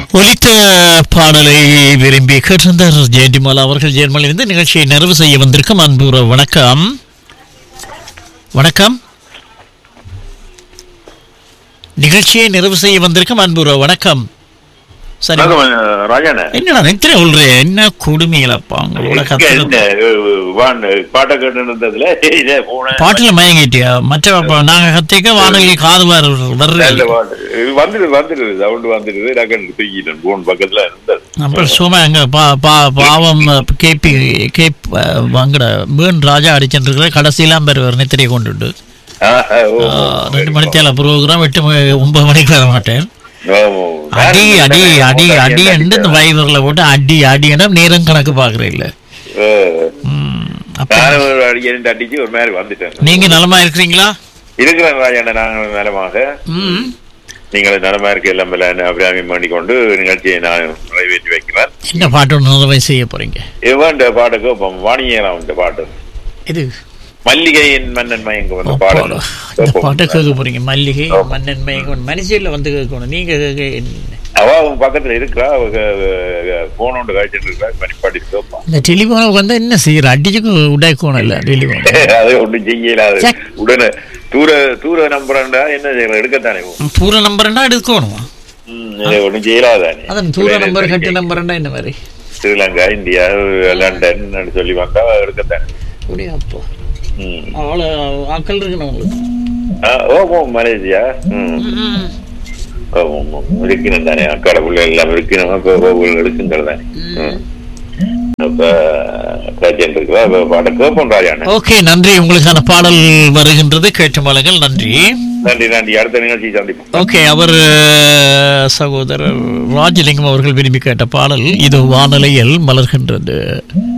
ஒலித்த பாடலை விரும்பி கேட்டிருந்தார் ஜெயண்டிமாலா அவர்கள் ஜெர்மனிலிருந்து நிகழ்ச்சியை நிறைவு செய்ய வந்திருக்கும் அன்புற வணக்கம் வணக்கம் நிகழ்ச்சியை நிறைவு செய்ய வந்திருக்கும் அன்புற வணக்கம் சரி வணக்கம், ராஜாண்ணே என்னடா நித்திர சொல்றேன் என்ன கொடுமையிலப்பா உங்களோட இங்க கத்து என்ன, அஹ், வான் பாட்டை கேட்டு இருந்ததுல இதே போனேன் பாட்டுல மயங்கிட்டியா மற்ற ப- நாங்க கத்திக்க வானொலி காது வர நல்ல வர்ற பாட்டு இது வந்துடுது வந்துடுது சவுண்ட் வந்துடுது டக்குன்னு தூக்கிட்டேன் போன் பக்கத்துல இருந்தது அப்புறம் சும்மா எங்க பா பா பாவம் கேபி கேப் வாங்கட மீன் ராஜா அடிச்சுட்டு கடைசியெல்லாம் பெறுவார் நித்திரையை கொண்டுட்டு ஆஹ், ஓ, ஆ, ஓ, ரெண்டு மணித்தேல ப்ரோக்ராம் எட்டு மணி- ஒன்பது மணிக்கு வர மாட்டேன் ஓ, ஓ. அடி அடி அடி நான் அடி என்ன என்று இந்த வைவர்ல போட்டு அடி அடினா நேரம் கணக்கு பாக்குறேன் இல்ல அஹ், அப்ப நானும் ஒரு அடிக்கடி அடிச்சு ஒரு மாதிரி வந்துட்டேன் நீங்க நலமா இருக்கிறீங்களா இருக்கிறேன் ராஜாண்ணே நாங்கள் நலமாக ம் நீங்கள் நலமா இருக்க எல்லாம் அபிராமி பண்ணிக்கொண்டு நிகழ்ச்சியை நான் நிறைவேற்றி வைக்கிறேன் என்ன பாட்டு ஒன்று நிறைவே செய்ய போறீங்க இவன் இந்த பாட்டுக்கு இப்போ வாணியலாம் இந்த பாட்டு இது மல்லிகையின் மன்னன் மயங்க வந்த அப்பா, பாடல் இந்த பாட்டை கேட்க போறீங்க மல்லிகை மன்னன் மயங்கன் மனுஷியில் வந்து கேட்கணும் நீங்க கேட்க என்ன? அவ அவன் பக்கத்துல இருக்கிறா போன் ஒன்று காய்ச்சிட்டு இருக்கா மணிப்பாடி சோப்பா இந்த டெலிஃபோனை வந்து என்ன செய்யற அடிச்சுக்கு உடைக்கணும் இல்ல டெலிஃபோன் அது ஒன்றும் செய்யலாது சே. உடனே தூர தூர நம்புறா என்ன செய்யலாம் எடுக்கத்தானே போகும். பூர நம்பர்னா எடுக்கணும் ம், இது ஒண்ணும் செய்யலாதானே அதான் தூர நம்பர் கட்டு நம்பர்னா இந்த மாதிரி ஸ்ரீலங்கா இந்தியா லண்டன் அப்படி சொல்லி வந்தா எடுக்கத்தானே அப்படியா அப்போ ம். அவ்வளோ ஆக்கள் இருக்கணும் உங்களுக்கு ஆ, ஓ ஓ மலேசியா ம் ம். ஓ, ஓ, ஓ, இருக்கணும் தானே அக்காட பிள்ளை எல்லாம் இருக்கணும் அப்போ எடுக்குங்கள் தானே ம். அப்ப பிரச்சனை இருக்குதா அப்ப பாட கேட்போம் ராஜாண்ணே ஓகே நன்றி உங்களுக்கான பாடல் வருகின்றது கேட்டு மலங்கள் நன்றி நன்றி நன்றி அடுத்த நிகழ்ச்சி சந்திப்போம் ஓகே அவர் அஹ், சகோதரர் ராஜலிங்கம் அவர்கள் விரும்பி கேட்ட பாடல் இது வானலையில் மலர்கின்றது